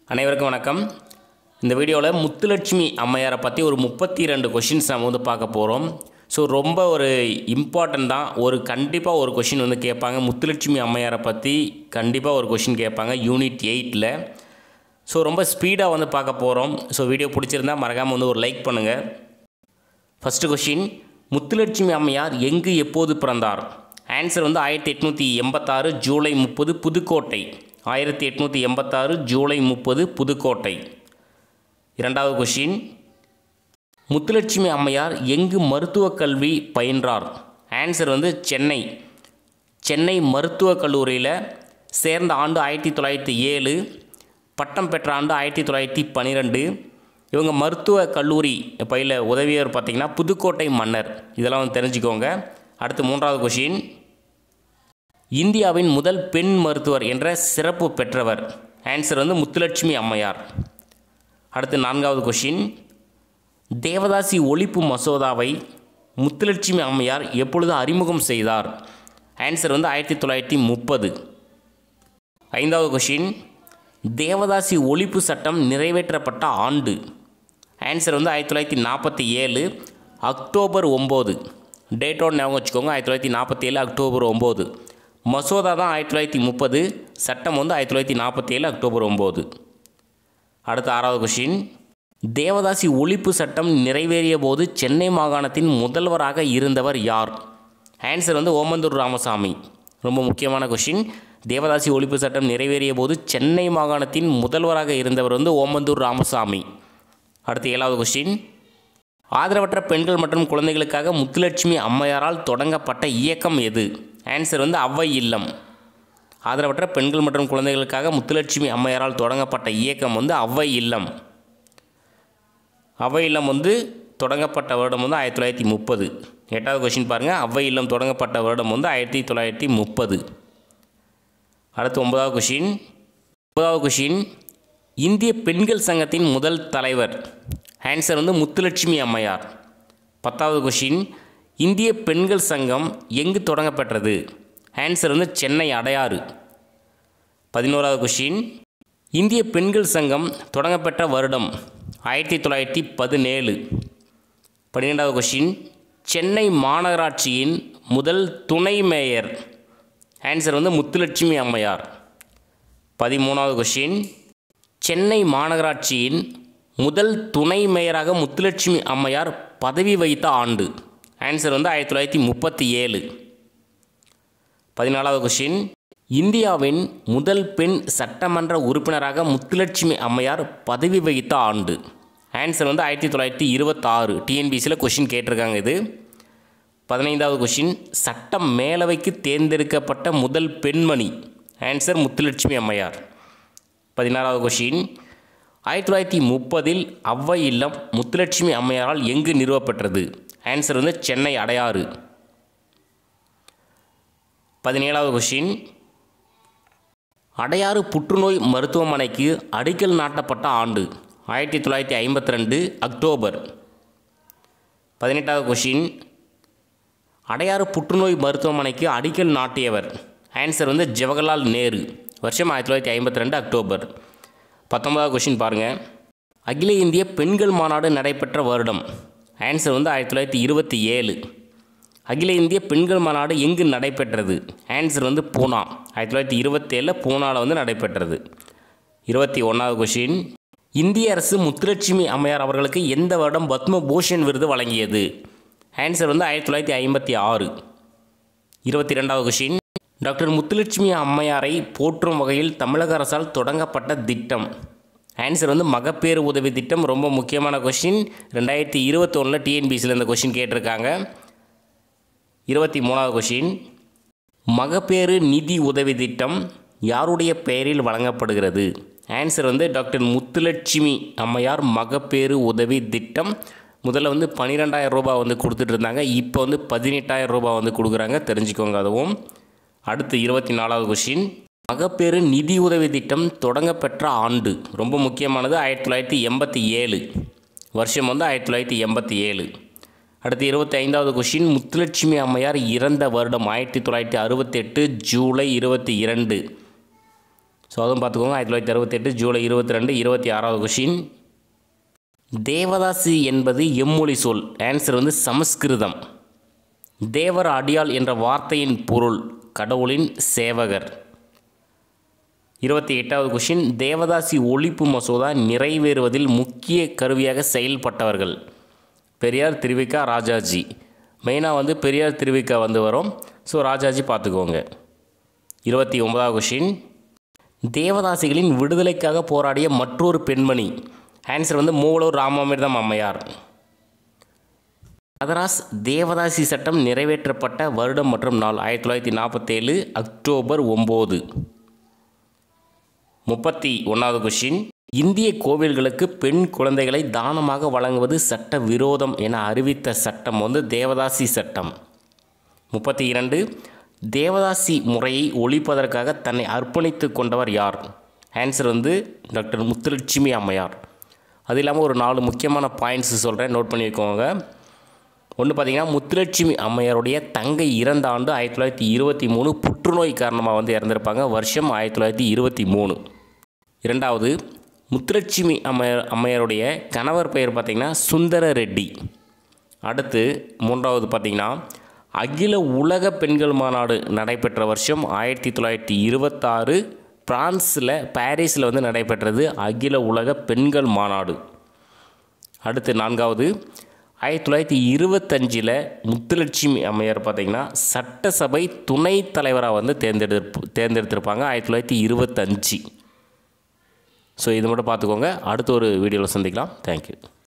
அனைவருக்கும் வணக்கம் இந்த வீடியோவில் முத்துலட்சுமி அம்மையாரை பற்றி ஒரு முப்பத்தி ரெண்டு கொஷின்ஸ் நம்ம வந்து பார்க்க போகிறோம் ஸோ ரொம்ப ஒரு இம்பார்ட்டன்ட் தான் ஒரு கண்டிப்பாக ஒரு கொஷின் வந்து கேட்பாங்க முத்துலட்சுமி அம்மையாரை பற்றி கண்டிப்பாக ஒரு கொஷின் கேட்பாங்க யூனிட் எயிட்டில் ஸோ ரொம்ப ஸ்பீடாக வந்து பார்க்க போகிறோம் ஸோ வீடியோ பிடிச்சிருந்தா மறக்காமல் வந்து ஒரு லைக் பண்ணுங்கள் ஃபஸ்ட்டு கொஷின் முத்துலட்சுமி அம்மையார் எங்கு எப்போது பிறந்தார் ஆன்சர் வந்து ஆயிரத்தி எட்நூற்றி எண்பத்தாறு ஜூலை முப்பது புதுக்கோட்டை ஆயிரத்தி எட்நூற்றி எண்பத்தாறு ஜூலை முப்பது புதுக்கோட்டை இரண்டாவது கொஷின் முத்துலட்சுமி அம்மையார் எங்கு மருத்துவக் கல்வி பயின்றார் ஆன்சர் வந்து சென்னை சென்னை மருத்துவக் கல்லூரியில் சேர்ந்த ஆண்டு ஆயிரத்தி தொள்ளாயிரத்தி ஏழு பட்டம் பெற்ற ஆண்டு ஆயிரத்தி தொள்ளாயிரத்தி பன்னிரெண்டு இவங்க மருத்துவ கல்லூரி பயில உதவியவர் பார்த்திங்கன்னா புதுக்கோட்டை மன்னர் இதெல்லாம் வந்து தெரிஞ்சுக்கோங்க அடுத்து மூன்றாவது கொஷின் இந்தியாவின் முதல் பெண் மருத்துவர் என்ற சிறப்பு பெற்றவர் ஆன்சர் வந்து முத்துலட்சுமி அம்மையார் அடுத்து நான்காவது கொஷின் தேவதாசி ஒழிப்பு மசோதாவை முத்துலட்சுமி அம்மையார் எப்பொழுது அறிமுகம் செய்தார் ஆன்சர் வந்து ஆயிரத்தி தொள்ளாயிரத்தி முப்பது ஐந்தாவது கொஷின் தேவதாசி ஒழிப்பு சட்டம் நிறைவேற்றப்பட்ட ஆண்டு ஆன்சர் வந்து ஆயிரத்தி தொள்ளாயிரத்தி நாற்பத்தி ஏழு அக்டோபர் ஒம்பது டேட்டோட ஞாபகம் வச்சுக்கோங்க ஆயிரத்தி தொள்ளாயிரத்தி நாற்பத்தி ஏழு அக்டோபர் ஒம்பது மசோதா தான் ஆயிரத்தி தொள்ளாயிரத்தி முப்பது சட்டம் வந்து ஆயிரத்தி தொள்ளாயிரத்தி நாற்பத்தி ஏழு அக்டோபர் ஒம்பது அடுத்த ஆறாவது கொஷின் தேவதாசி ஒழிப்பு சட்டம் நிறைவேறிய போது சென்னை மாகாணத்தின் முதல்வராக இருந்தவர் யார் ஆன்சர் வந்து ஓமந்தூர் ராமசாமி ரொம்ப முக்கியமான கொஷின் தேவதாசி ஒழிப்பு சட்டம் நிறைவேறிய போது சென்னை மாகாணத்தின் முதல்வராக இருந்தவர் வந்து ஓமந்தூர் ராமசாமி அடுத்து ஏழாவது கொஷின் ஆதரவற்ற பெண்கள் மற்றும் குழந்தைகளுக்காக முத்துலட்சுமி அம்மையாரால் தொடங்கப்பட்ட இயக்கம் எது ஆன்சர் வந்து அவ்வை இல்லம் ஆதரவற்ற பெண்கள் மற்றும் குழந்தைகளுக்காக முத்துலட்சுமி அம்மையாரால் தொடங்கப்பட்ட இயக்கம் வந்து அவ்வை இல்லம் அவ்வை இல்லம் வந்து தொடங்கப்பட்ட வருடம் வந்து ஆயிரத்தி தொள்ளாயிரத்தி முப்பது எட்டாவது கொஷின் பாருங்கள் அவ்வை இல்லம் தொடங்கப்பட்ட வருடம் வந்து ஆயிரத்தி தொள்ளாயிரத்தி முப்பது அடுத்து ஒன்பதாவது கொஷின் ஒன்பதாவது கொஷின் இந்திய பெண்கள் சங்கத்தின் முதல் தலைவர் ஆன்சர் வந்து முத்துலட்சுமி அம்மையார் பத்தாவது கொஷின் இந்திய பெண்கள் சங்கம் எங்கு தொடங்கப்பெற்றது ஆன்சர் வந்து சென்னை அடையாறு பதினோராவது கொஷின் இந்திய பெண்கள் சங்கம் தொடங்கப்பெற்ற வருடம் ஆயிரத்தி தொள்ளாயிரத்தி பதினேழு பன்னிரெண்டாவது கொஷின் சென்னை மாநகராட்சியின் முதல் துணை மேயர் ஆன்சர் வந்து முத்துலட்சுமி அம்மையார் பதிமூணாவது கொஷின் சென்னை மாநகராட்சியின் முதல் துணை மேயராக முத்துலட்சுமி அம்மையார் பதவி வைத்த ஆண்டு ஆன்சர் வந்து ஆயிரத்தி தொள்ளாயிரத்தி முப்பத்தி ஏழு பதினாலாவது கொஷின் இந்தியாவின் முதல் பெண் சட்டமன்ற உறுப்பினராக முத்துலட்சுமி அம்மையார் பதவி வகித்த ஆண்டு ஆன்சர் வந்து ஆயிரத்தி தொள்ளாயிரத்தி இருபத்தாறு டிஎன்பிசியில் கொஷின் கேட்டிருக்காங்க இது பதினைந்தாவது கொஷின் சட்டம் மேலவைக்கு தேர்ந்தெடுக்கப்பட்ட முதல் பெண்மணி ஆன்சர் முத்துலட்சுமி அம்மையார் பதினாறாவது கொஷின் ஆயிரத்தி தொள்ளாயிரத்தி முப்பதில் அவ்வை இல்லம் முத்துலட்சுமி அம்மையாரால் எங்கு நிறுவப்பட்டது ஆன்சர் வந்து சென்னை அடையாறு பதினேழாவது கொஷின் அடையாறு புற்றுநோய் மருத்துவமனைக்கு அடிக்கல் நாட்டப்பட்ட ஆண்டு ஆயிரத்தி தொள்ளாயிரத்தி ஐம்பத்தி ரெண்டு அக்டோபர் பதினெட்டாவது கொஷின் அடையாறு புற்றுநோய் மருத்துவமனைக்கு அடிக்கல் நாட்டியவர் ஆன்சர் வந்து ஜவஹர்லால் நேரு வருஷம் ஆயிரத்தி தொள்ளாயிரத்தி ஐம்பத்தி ரெண்டு அக்டோபர் பத்தொன்பதாவது கொஷின் பாருங்கள் அகில இந்திய பெண்கள் மாநாடு நடைபெற்ற வருடம் ஆன்சர் வந்து ஆயிரத்தி தொள்ளாயிரத்தி இருபத்தி ஏழு அகில இந்திய பெண்கள் மாநாடு எங்கு நடைபெற்றது ஆன்சர் வந்து பூனா ஆயிரத்தி தொள்ளாயிரத்தி இருபத்தேழில் பூனாவில் வந்து நடைபெற்றது இருபத்தி ஒன்றாவது கொஷின் இந்திய அரசு முத்துலட்சுமி அம்மையார் அவர்களுக்கு எந்த வருடம் பத்ம பூஷன் விருது வழங்கியது ஆன்சர் வந்து ஆயிரத்தி தொள்ளாயிரத்தி ஐம்பத்தி ஆறு இருபத்தி ரெண்டாவது கொஷின் டாக்டர் முத்துலட்சுமி அம்மையாரை போற்றும் வகையில் தமிழக அரசால் தொடங்கப்பட்ட திட்டம் ஆன்சர் வந்து மகப்பேறு உதவி திட்டம் ரொம்ப முக்கியமான கொஷின் ரெண்டாயிரத்தி இருபத்தொன்னில் டிஎன்பிசியில் இந்த கொஷின் கேட்டிருக்காங்க இருபத்தி மூணாவது கொஷின் மகப்பேறு நிதி உதவி திட்டம் யாருடைய பெயரில் வழங்கப்படுகிறது ஆன்சர் வந்து டாக்டர் முத்துலட்சுமி அம்மையார் மகப்பேறு உதவி திட்டம் முதல்ல வந்து பன்னிரெண்டாயிரம் ரூபாய் வந்து கொடுத்துட்டு இருந்தாங்க இப்போ வந்து பதினெட்டாயிரம் ரூபாய் வந்து கொடுக்குறாங்க தெரிஞ்சுக்கோங்க அதுவும் அடுத்து இருபத்தி நாலாவது கொஷின் மகப்பேறு நிதி உதவி திட்டம் தொடங்கப்பெற்ற ஆண்டு ரொம்ப முக்கியமானது ஆயிரத்தி தொள்ளாயிரத்தி எண்பத்தி ஏழு வருஷம் வந்து ஆயிரத்தி தொள்ளாயிரத்தி எண்பத்தி ஏழு அடுத்து இருபத்தி ஐந்தாவது கொஷின் முத்துலட்சுமி அம்மையார் இறந்த வருடம் ஆயிரத்தி தொள்ளாயிரத்தி அறுபத்தெட்டு ஜூலை இருபத்தி இரண்டு ஸோ அதுவும் பார்த்துக்கோங்க ஆயிரத்தி தொள்ளாயிரத்தி அறுபத்தெட்டு ஜூலை இருபத்தி ரெண்டு இருபத்தி ஆறாவது கொஷின் தேவதாசி என்பது எம்மொழி சொல் ஆன்சர் வந்து சமஸ்கிருதம் தேவர் அடியாள் என்ற வார்த்தையின் பொருள் கடவுளின் சேவகர் இருபத்தி எட்டாவது கொஷின் தேவதாசி ஒழிப்பு மசோதா நிறைவேறுவதில் முக்கிய கருவியாக செயல்பட்டவர்கள் பெரியார் திருவிக்கா ராஜாஜி மெயினாக வந்து பெரியார் திருவிக்கா வந்து வரும் ஸோ ராஜாஜி பார்த்துக்கோங்க இருபத்தி ஒன்பதாவது கொஷின் தேவதாசிகளின் விடுதலைக்காக போராடிய மற்றொரு பெண்மணி ஆன்சர் வந்து மூவலூர் ராமாமிர்தம் அம்மையார் மதராஸ் தேவதாசி சட்டம் நிறைவேற்றப்பட்ட வருடம் மற்றும் நாள் ஆயிரத்தி தொள்ளாயிரத்தி நாற்பத்தேழு அக்டோபர் ஒம்பது முப்பத்தி ஒன்றாவது கொஷின் இந்திய கோவில்களுக்கு பெண் குழந்தைகளை தானமாக வழங்குவது சட்ட விரோதம் என அறிவித்த சட்டம் வந்து தேவதாசி சட்டம் முப்பத்தி இரண்டு தேவதாசி முறையை ஒழிப்பதற்காக தன்னை அர்ப்பணித்து கொண்டவர் யார் ஆன்சர் வந்து டாக்டர் முத்துலட்சுமி அம்மையார் அது இல்லாமல் ஒரு நாலு முக்கியமான பாயிண்ட்ஸ் சொல்கிறேன் நோட் பண்ணிக்கோங்க ஒன்று பார்த்தீங்கன்னா முத்துலட்சுமி அம்மையாருடைய தங்கை இறந்த ஆண்டு ஆயிரத்தி தொள்ளாயிரத்தி இருபத்தி மூணு புற்றுநோய் காரணமாக வந்து இறந்திருப்பாங்க வருஷம் ஆயிரத்தி தொள்ளாயிரத்தி இருபத்தி மூணு இரண்டாவது முத்துலட்சுமி அம்மையார் அம்மையாருடைய கணவர் பெயர் பார்த்திங்கன்னா சுந்தர ரெட்டி அடுத்து மூன்றாவது பார்த்திங்கன்னா அகில உலக பெண்கள் மாநாடு நடைபெற்ற வருஷம் ஆயிரத்தி தொள்ளாயிரத்தி இருபத்தாறு பிரான்ஸில் பாரிஸில் வந்து நடைபெற்றது அகில உலக பெண்கள் மாநாடு அடுத்து நான்காவது ஆயிரத்தி தொள்ளாயிரத்தி இருபத்தஞ்சில் முத்துலட்சுமி அம்மையார் பார்த்திங்கன்னா சட்டசபை துணைத் தலைவராக வந்து தேர்ந்தெடுப்பு தேர்ந்தெடுத்திருப்பாங்க ஆயிரத்தி தொள்ளாயிரத்தி இருபத்தஞ்சி ஸோ இது மட்டும் பார்த்துக்கோங்க அடுத்த ஒரு வீடியோவில் சந்திக்கலாம் தேங்க்யூ